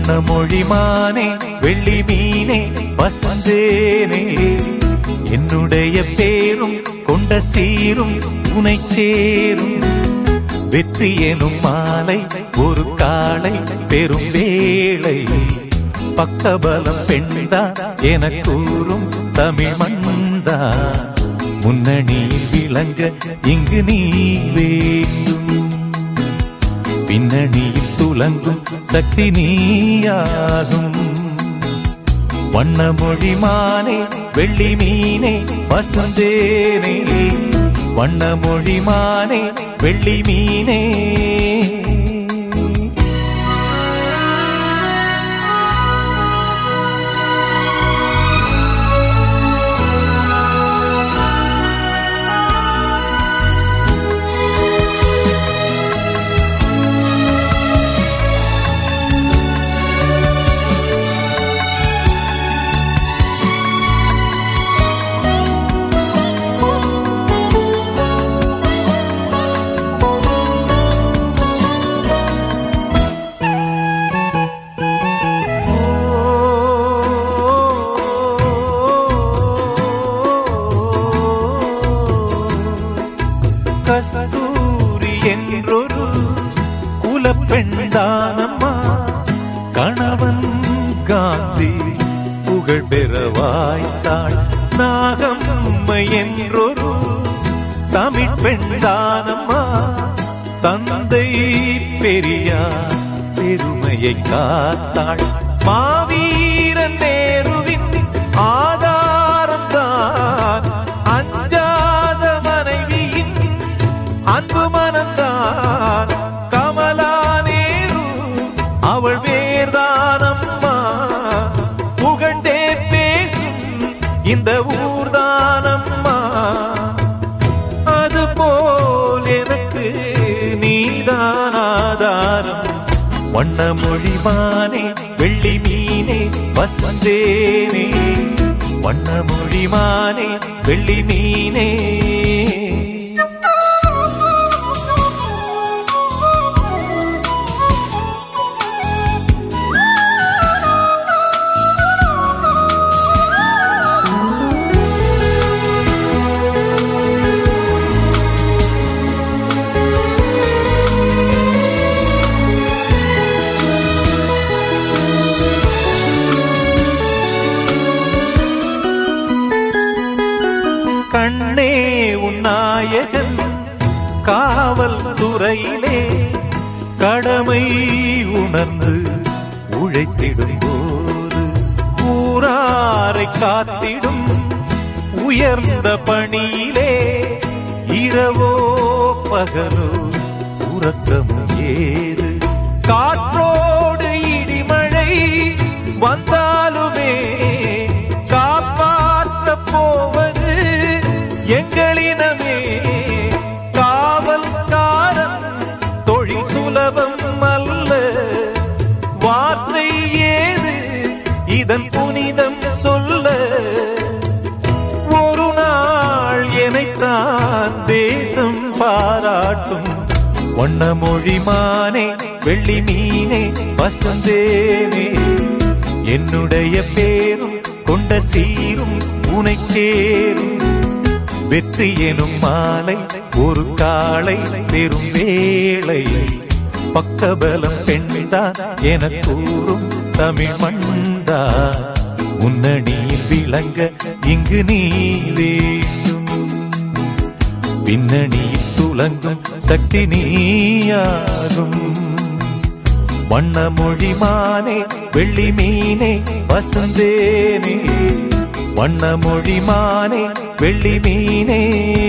வண்ணமொழிமானே வெள்ளி மீனே வசந்தேனே என்னுடைய பேரும் கொண்ட சீரும் உனை சேரும் வெற்றி எனும் மாலை ஒரு காலை பெரும் வேளை பக்கபலம் பெண்தா என கூறும் தமிழ் மண்தா முன்னணியில் விளங்க இங்கு நீ வேண்டும் பின்னணியில் துலங்கும் சக்தி நீயாகும் வண்ணமொழிமானே வெள்ளி மீனே வசந்தேனே வண்ணமொழிமானே வெள்ளி மீனே கஸ்தூரி என்றொரு குலப்பெண்தானம்மா கணவன் காந்தி புகழ் பெற வாய்த்தாள் நாகம்மை என்றொரு தமிழ் பெண்தானம்மா தந்தை பெரியார் பெருமையை காத்தாள் மாவீரன் நேருவின் ஆதாரம் தான் அஞ்சாத மனைவியின் அன்பு மனந்தான் கமலா நேரு அவள் வேர்தானம்மா புகழ்ந்தே பேசும் இந்த ஊர்தானம்மா அதுபோல் எனக்கு நீதான் ஆதாரம் வண்ணமொழிமானே வெள்ளி மீனே வசந்தேனே வண்ணமொழிமானே வெள்ளி மீனே கண்ணே உன் நாயகன் காவல் துறையிலே கடமை உணர்ந்து உழைத்திடும் போது ஊராரை காத்திடும் உயர்ந்த பணியிலே இரவோ பகலோ உறக்கமும் ஏது காற்றோடு இடிமழை வந்தாலுமே காப்பாற்ற போவது எங்களினமே காவல்காரன் தொழில் சுலபம் அல்ல வார்த்தை ஏது இதன் புனிதம் சொல்ல ஒரு நாள் எனைத்தான் தேசம் பாராட்டும் வண்ணமொழிமானே வெள்ளி மீனே வசந்தேனே என்னுடைய பேரும் கொண்ட சீரும் உனை சேரும் வெற்றி எனும் மாலை ஒரு காலை பெரும் வேளை பக்கபலம் பெண்தான் என கூறும் தமிழ் மண்டா முன்னணியில் விளங்க இங்கு நீ வேண்டும் பின்னணியில் துலங்கும் சக்தி நீயாகும் வண்ணமொழிமானே வெள்ளி மீனே வசந்தேனே வண்ணமொழிமானே வெள்ளி மீனே